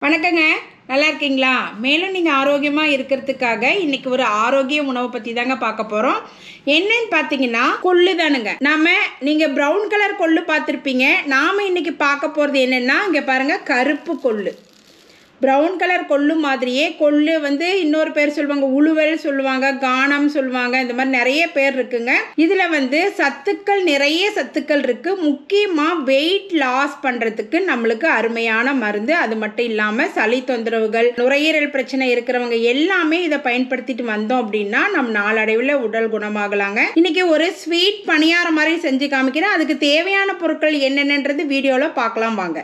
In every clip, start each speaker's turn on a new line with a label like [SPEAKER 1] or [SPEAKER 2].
[SPEAKER 1] வணக்கங்க நல்லா இருக்கீங்களா மேலும் நீங்கள் ஆரோக்கியமாக இருக்கிறதுக்காக இன்னைக்கு ஒரு ஆரோக்கிய உணவை பற்றி தாங்க பார்க்க போகிறோம் என்னன்னு பார்த்தீங்கன்னா கொள்ளு தானுங்க நாம நீங்கள் ப்ரௌன் கலர் கொள்ளு பார்த்துருப்பீங்க நாம் இன்னைக்கு பார்க்க போகிறது என்னென்னா இங்கே பாருங்கள் கருப்பு கொள்ளு ப்ரௌன் கலர் கொள்ளு மாதிரியே கொள்ளு வந்து இன்னொரு பேர் சொல்லுவாங்க உழுவல் சொல்லுவாங்க கானம் சொல்லுவாங்க இந்த மாதிரி நிறைய பேர் இருக்குங்க இதில் வந்து சத்துக்கள் நிறைய சத்துக்கள் இருக்குது முக்கியமாக வெயிட் லாஸ் பண்ணுறதுக்கு நம்மளுக்கு அருமையான மருந்து அது மட்டும் இல்லாமல் சளி தொந்தரவுகள் நுரையீரல் பிரச்சனை இருக்கிறவங்க எல்லாமே இதை பயன்படுத்திட்டு வந்தோம் அப்படின்னா நம்ம நாளடைவில் உடல் குணமாகலாங்க இன்னைக்கு ஒரு ஸ்வீட் பணியாரம் மாதிரி செஞ்சு காமிக்கிறேன் அதுக்கு தேவையான பொருட்கள் என்னென்னன்றது வீடியோவில் பார்க்கலாம் வாங்க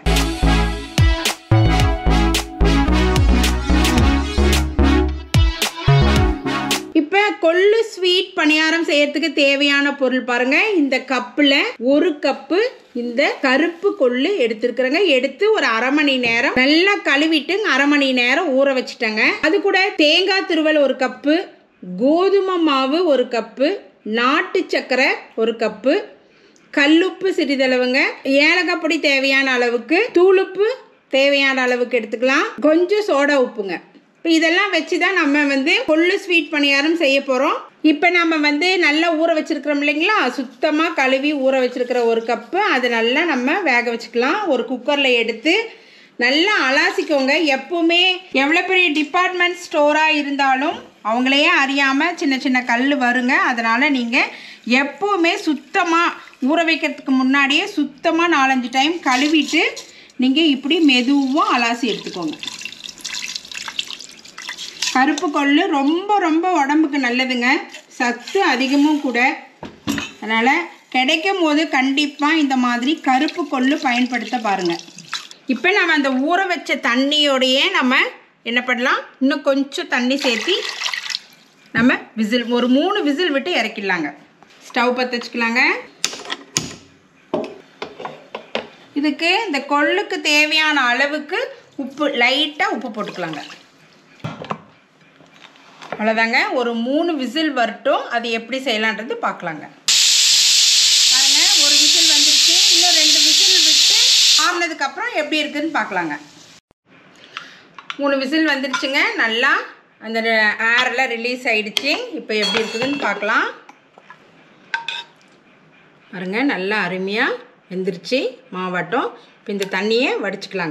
[SPEAKER 1] இப்போ கொள்ளு ஸ்வீட் பணியாரம் செய்யறதுக்கு தேவையான பொருள் பாருங்க இந்த கப்பில் ஒரு கப்பு இந்த கருப்பு கொள்ளு எடுத்துருக்குறேங்க எடுத்து ஒரு அரை மணி நேரம் நல்லா கழுவிட்டு அரை மணி நேரம் ஊற வச்சுட்டேங்க அது கூட தேங்காய் துருவல் ஒரு கப்பு கோதுமை மாவு ஒரு கப்பு நாட்டு சர்க்கரை ஒரு கப்பு கல்லுப்பு சிறிதளவுங்க ஏலக்காய் பொடி தேவையான அளவுக்கு தூளுப்பு தேவையான அளவுக்கு எடுத்துக்கலாம் கொஞ்சம் சோடா உப்புங்க இப்போ இதெல்லாம் வச்சு தான் நம்ம வந்து கொள்ளு ஸ்வீட் பணியாரம் செய்ய போகிறோம் இப்போ நம்ம வந்து நல்லா ஊற வச்சுருக்கிறோம் இல்லைங்களா சுத்தமாக கழுவி ஊற வச்சுருக்கிற ஒரு கப்பு அதை நல்லா நம்ம வேக வச்சுக்கலாம் ஒரு குக்கரில் எடுத்து நல்லா அலாசிக்கோங்க எப்பவுமே எவ்வளோ பெரிய டிபார்ட்மெண்ட் ஸ்டோராக இருந்தாலும் அவங்களையே அறியாமல் சின்ன சின்ன கல் வருங்க அதனால் நீங்கள் எப்போவுமே சுத்தமாக ஊற வைக்கிறதுக்கு முன்னாடியே சுத்தமாக நாலஞ்சு டைம் கழுவிட்டு நீங்கள் இப்படி மெதுவாக அலாசி எடுத்துக்கோங்க கருப்பு கொள்ளு ரொம்ப ரொம்ப உடம்புக்கு நல்லதுங்க சத்து அதிகமும் கூட அதனால் கிடைக்கும் போது கண்டிப்பாக இந்த மாதிரி கருப்பு கொள்ளு பயன்படுத்த பாருங்கள் இப்போ நம்ம அந்த ஊற வச்ச தண்ணியோடையே நம்ம என்ன பண்ணலாம் இன்னும் கொஞ்சம் தண்ணி சேர்த்தி நம்ம விசில் ஒரு மூணு விசில் விட்டு இறக்கிடலாங்க ஸ்டவ் பற்ற வச்சுக்கலாங்க இதுக்கு இந்த கொள்ளுக்கு தேவையான அளவுக்கு உப்பு லைட்டாக உப்பு போட்டுக்கலாங்க அவ்வளோதாங்க ஒரு மூணு விசில் வரட்டும் அது எப்படி செய்யலான்றது பார்க்கலாங்க பாருங்க ஒரு விசில் வந்துருச்சு இன்னும் ரெண்டு விசில் விட்டு ஆறுனதுக்கப்புறம் எப்படி இருக்குன்னு பார்க்கலாங்க மூணு விசில் வந்துருச்சுங்க நல்லா அந்த ஏரெல்லாம் ரிலீஸ் ஆயிடுச்சு இப்போ எப்படி இருக்குதுன்னு பார்க்கலாம் பாருங்க நல்லா அருமையாக வெந்துருச்சு மாவாட்டம் இப்போ இந்த தண்ணியை வடிச்சுக்கலாங்க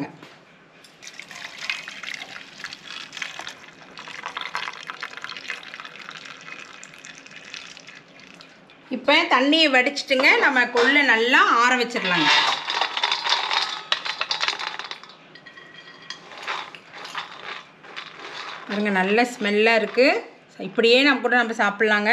[SPEAKER 1] இப்போ தண்ணியை வடிச்சிட்டுங்க நம்ம கொள்ளை நல்லா ஆற வச்சிடலாங்க பாருங்க நல்ல ஸ்மெல்லாக இருக்குது இப்படியே நம்ம கூட நம்ம சாப்பிட்லாங்க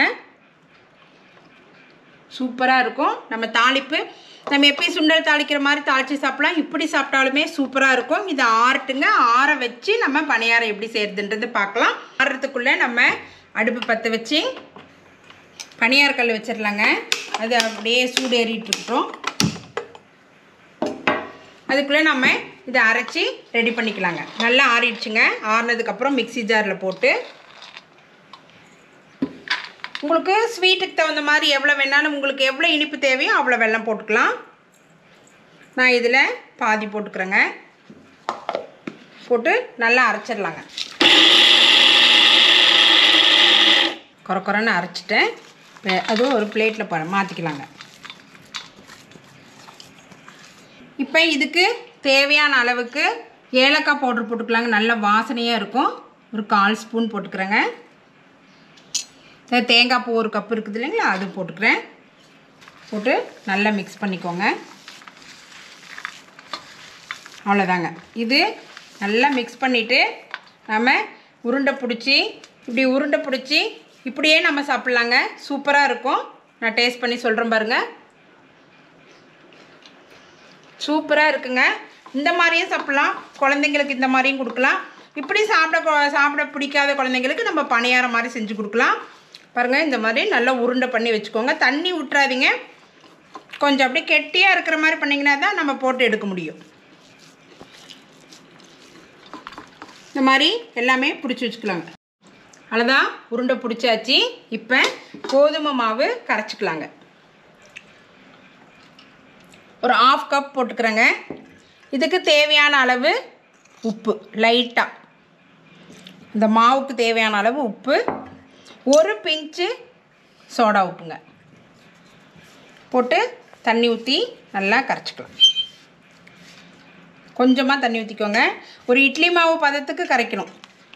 [SPEAKER 1] சூப்பராக இருக்கும் நம்ம தாளிப்பு நம்ம எப்பயும் சுண்டல் தாளிக்கிற மாதிரி தாளித்து சாப்பிட்லாம் இப்படி சாப்பிட்டாலுமே சூப்பராக இருக்கும் இதை ஆறட்டுங்க ஆற வச்சு நம்ம பணியாரம் எப்படி செய்கிறதுன்றது பார்க்கலாம் ஆறுறதுக்குள்ளே நம்ம அடுப்பு பற்ற வச்சு பனியார் கல் வச்சிடலாங்க அது அப்படியே சூடு ஏறிட்டு இருக்கட்டும் அதுக்குள்ளே நம்ம இதை அரைச்சி ரெடி பண்ணிக்கலாங்க நல்லா ஆறிடுச்சுங்க ஆறினதுக்கப்புறம் மிக்சி ஜாரில் போட்டு உங்களுக்கு ஸ்வீட்டுக்கு தகுந்த மாதிரி எவ்வளோ வேணாலும் உங்களுக்கு எவ்வளோ இனிப்பு தேவையோ அவ்வளோ வெல்லம் போட்டுக்கலாம் நான் இதில் பாதி போட்டுக்கிறேங்க போட்டு நல்லா அரைச்சிடலாங்க குறை குறைன்னு அரைச்சிட்டேன் அதுவும் ஒரு பிளேட்டில் ப மாற்றிக்கலாங்க இப்போ இதுக்கு தேவையான அளவுக்கு ஏலக்காய் பவுட்ரு போட்டுக்கலாங்க நல்ல வாசனையாக இருக்கும் ஒரு கால் ஸ்பூன் போட்டுக்கிறேங்க தேங்காய் பூ ஒரு கப் இருக்குது இல்லைங்களா அது போட்டுக்கிறேன் போட்டு நல்லா மிக்ஸ் பண்ணிக்கோங்க அவ்வளோதாங்க இது நல்லா மிக்ஸ் பண்ணிவிட்டு நம்ம உருண்டை பிடிச்சி இப்படி உருண்டை பிடிச்சி இப்படியே நம்ம சாப்பிட்லாங்க சூப்பராக இருக்கும் நான் டேஸ்ட் பண்ணி சொல்கிறேன் பாருங்கள் சூப்பராக இருக்குங்க இந்த மாதிரியும் சாப்பிட்லாம் குழந்தைங்களுக்கு இந்த மாதிரியும் கொடுக்கலாம் இப்படி சாப்பிட சாப்பிட பிடிக்காத குழந்தைங்களுக்கு நம்ம பணியாரம் மாதிரி செஞ்சு கொடுக்கலாம் பாருங்கள் இந்த மாதிரி நல்லா உருண்டை பண்ணி வச்சுக்கோங்க தண்ணி விட்டுறாதீங்க கொஞ்சம் அப்படியே கெட்டியாக இருக்கிற மாதிரி பண்ணிங்கன்னா தான் நம்ம போட்டு எடுக்க முடியும் இந்த மாதிரி எல்லாமே பிடிச்சி வச்சுக்கலாங்க அவ்வளோதான் உருண்டை பிடிச்சாச்சு இப்போ கோதுமை மாவு கரைச்சிக்கலாங்க ஒரு ஆஃப் கப் போட்டுக்கிறேங்க இதுக்கு தேவையான அளவு உப்பு லைட்டாக இந்த மாவுக்கு தேவையான அளவு உப்பு ஒரு பிஞ்சு சோடா உப்புங்க போட்டு தண்ணி ஊற்றி நல்லா கரைச்சிக்கலாம் கொஞ்சமாக தண்ணி ஊற்றிக்கோங்க ஒரு இட்லி மாவு பதத்துக்கு கரைக்கணும்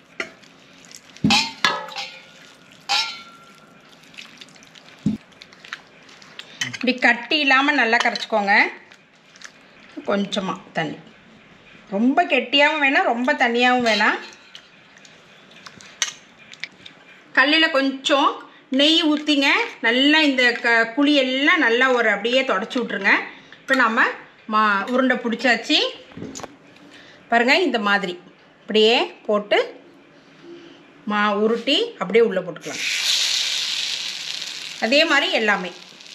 [SPEAKER 1] இப்படி கட்டி இல்லாமல் நல்லா கரைச்சிக்கோங்க கொஞ்சமாக தண்ணி ரொம்ப கெட்டியாகவும் வேணாம் ரொம்ப தண்ணியாகவும் வேணாம் கல்லில் கொஞ்சம் நெய் ஊற்றிங்க நல்லா இந்த க குழி எல்லாம் நல்லா ஒரு அப்படியே தொடச்சி விட்ருங்க இப்போ நம்ம மா உருண்டை பிடிச்சாச்சு பாருங்கள் இந்த மாதிரி அப்படியே போட்டு மா உருட்டி அப்படியே உள்ளே போட்டுக்கலாம் அதே மாதிரி எல்லாமே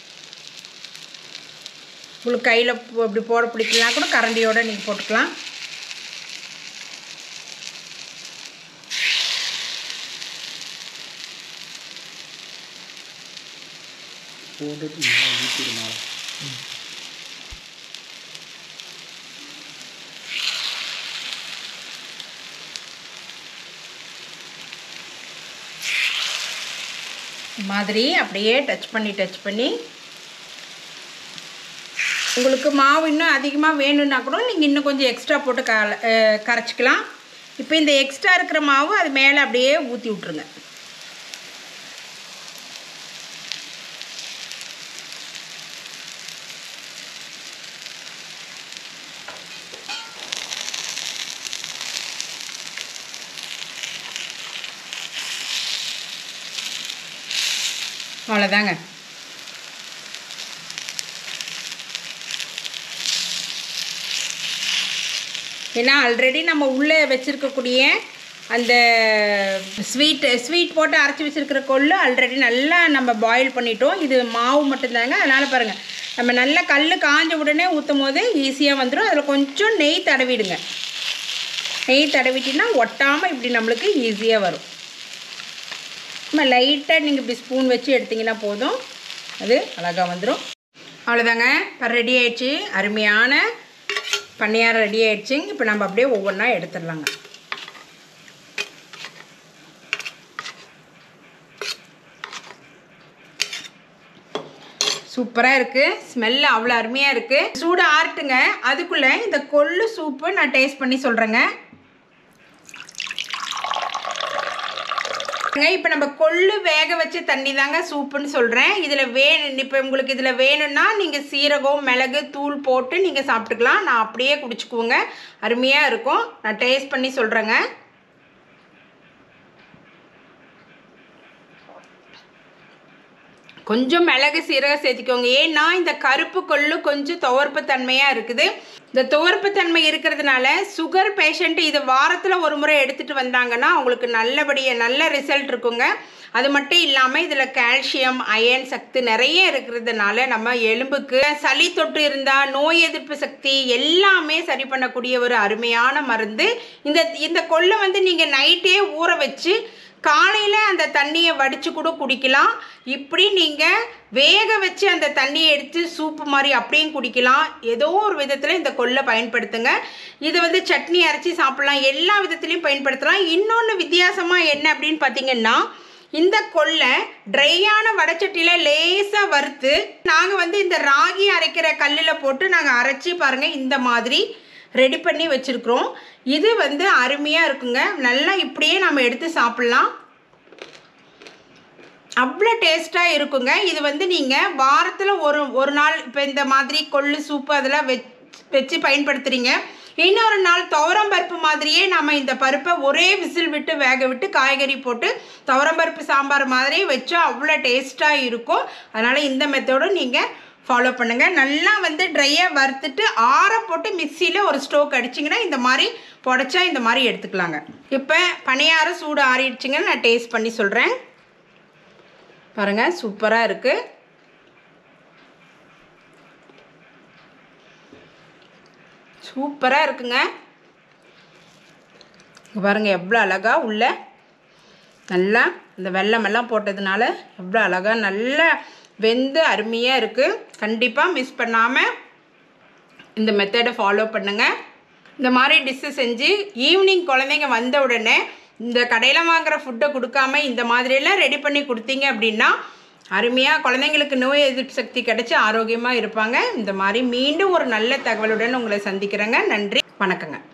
[SPEAKER 1] உங்களுக்கு கையில் இப்படி போட பிடிக்கலாம் கூட கரண்டியோடு நீங்கள் போட்டுக்கலாம்
[SPEAKER 2] போட்டுட்டு ஊற்றிடுமா
[SPEAKER 1] மாதிரி அப்படியே டச் பண்ணி டச் பண்ணி உங்களுக்கு மாவு இன்னும் அதிகமாக வேணும்னா கூட நீங்கள் இன்னும் கொஞ்சம் எக்ஸ்ட்ரா போட்டு க கரைச்சிக்கலாம் இப்போ இந்த எக்ஸ்ட்ரா இருக்கிற மாவு அது மேலே அப்படியே ஊற்றி விட்ருங்க அவ்வளோதாங்க ஏன்னா ஆல்ரெடி நம்ம உள்ளே வச்சுருக்கக்கூடிய அந்த ஸ்வீட் ஸ்வீட் போட்டு அரைச்சி வச்சுருக்கிற கொள்ளு ஆல்ரெடி நல்லா நம்ம பாயில் பண்ணிட்டோம் இது மாவு மட்டும்தாங்க அதனால் பாருங்கள் நம்ம நல்லா கல் காஞ்ச உடனே ஊற்றும் போது ஈஸியாக வந்துடும் அதில் கொஞ்சம் நெய் தடவிடுங்க நெய் தடவிட்டிங்கன்னா ஒட்டாமல் இப்படி நம்மளுக்கு ஈஸியாக வரும் நம்ம லைட்டாக நீங்கள் இப்படி ஸ்பூன் வச்சு எடுத்திங்கன்னா போதும் அது அழகாக வந்துடும் அவ்வளோதாங்க இப்போ ரெடி ஆயிடுச்சு அருமையான பணியாரம் ரெடி ஆயிடுச்சுங்க இப்போ நம்ம அப்படியே ஒவ்வொன்றா எடுத்துடலாங்க சூப்பராக இருக்குது ஸ்மெல்லு அவ்வளோ அருமையாக இருக்குது சூடு ஆறட்டுங்க அதுக்குள்ளே இந்த கொள்ளு சூப்பு நான் டேஸ்ட் பண்ணி சொல்கிறேங்க இப்போ நம்ம கொள்ளு வேக வச்ச தண்ணி தாங்க சூப்புன்னு சொல்கிறேன் இதில் வேணும் இப்போ உங்களுக்கு இதில் வேணும்னா நீங்கள் சீரகம் மிளகு தூள் போட்டு நீங்கள் சாப்பிட்டுக்கலாம் நான் அப்படியே குடிச்சுக்குவோங்க அருமையாக இருக்கும் நான் டேஸ்ட் பண்ணி சொல்கிறேங்க கொஞ்சம் மிளகு சீரகம் சேர்த்துக்கோங்க ஏன்னா இந்த கருப்பு கொள்ளு கொஞ்சம் துவர்ப்பு தன்மையாக இருக்குது இந்த துவர்ப்பு தன்மை இருக்கிறதுனால சுகர் பேஷண்ட்டு இது வாரத்தில் ஒரு முறை எடுத்துகிட்டு வந்தாங்கன்னா அவங்களுக்கு நல்லபடியாக நல்ல ரிசல்ட் இருக்குங்க அது மட்டும் இல்லாமல் இதில் கால்சியம் அயன் சக்தி நிறைய இருக்கிறதுனால நம்ம எலும்புக்கு சளி தொட்டு இருந்தால் நோய் எதிர்ப்பு சக்தி எல்லாமே சரி பண்ணக்கூடிய ஒரு அருமையான மருந்து இந்த இந்த கொள்ளை வந்து நீங்கள் நைட்டே ஊற வச்சு காலையில் அந்த தண்ணியை வடித்து கூட குடிக்கலாம் இப்படி நீங்கள் வேக வச்சு அந்த தண்ணியை எடுத்து சூப்பு மாதிரி அப்படியும் குடிக்கலாம் ஏதோ ஒரு விதத்தில் இந்த கொள்ளை பயன்படுத்துங்க இதை வந்து சட்னி அரைச்சி சாப்பிட்லாம் எல்லா விதத்துலையும் பயன்படுத்தலாம் இன்னொன்று வித்தியாசமாக என்ன அப்படின்னு பார்த்தீங்கன்னா இந்த கொள்ளை ட்ரையான வடச்சட்டியில் லேசாக வறுத்து நாங்கள் வந்து இந்த ராகி அரைக்கிற கல்லில் போட்டு நாங்கள் அரைச்சி பாருங்கள் இந்த மாதிரி ரெடி பண்ணி வச்சுருக்குறோம் இது வந்து அருமையாக இருக்குங்க நல்லா இப்படியே நம்ம எடுத்து சாப்பிட்லாம் அவ்வளோ டேஸ்ட்டாக இருக்குங்க இது வந்து நீங்கள் வாரத்தில் ஒரு ஒரு நாள் இப்போ இந்த மாதிரி கொள்ளு சூப்பு அதெல்லாம் வெச் வச்சு பயன்படுத்துகிறீங்க இன்னொரு நாள் துவரம் பருப்பு மாதிரியே நம்ம இந்த பருப்பை ஒரே விசில் விட்டு வேக விட்டு காய்கறி போட்டு துவரம் பருப்பு சாம்பார் மாதிரி வச்சா அவ்வளோ டேஸ்ட்டாக இருக்கும் அதனால் இந்த மெத்தோடு நீங்கள் ஃபாலோ பண்ணுங்கள் நல்லா வந்து ட்ரையாக வறுத்துட்டு ஆற போட்டு மிக்சியில் ஒரு ஸ்டோக் அடிச்சிங்கன்னா இந்த மாதிரி புடச்சா இந்த மாதிரி எடுத்துக்கலாங்க இப்போ பணியாரம் சூடு ஆறிடுச்சுங்க நான் டேஸ்ட் பண்ணி சொல்கிறேன் பாருங்கள் சூப்பராக இருக்குது சூப்பராக இருக்குங்க இங்க பாருங்க எவ்வளோ அழகாக உள்ள நல்லா இந்த வெள்ளமெல்லாம் போட்டதுனால எவ்வளோ அழகாக நல்லா வெந்து அருமையாக இருக்குது கண்டிப்பாக மிஸ் பண்ணாமல் இந்த மெத்தடை ஃபாலோ பண்ணுங்கள் இந்த மாதிரி டிஷ்ஷு செஞ்சு ஈவினிங் குழந்தைங்க வந்த உடனே இந்த கடையில் வாங்குற ஃபுட்டை கொடுக்காம இந்த மாதிரியெல்லாம் ரெடி பண்ணி கொடுத்தீங்க அப்படின்னா அருமையாக குழந்தைங்களுக்கு நோய் எதிர்ப்பு சக்தி கிடைச்சி ஆரோக்கியமாக இருப்பாங்க இந்த மாதிரி மீண்டும் ஒரு நல்ல தகவலுடன் உங்களை சந்திக்கிறேங்க நன்றி வணக்கங்க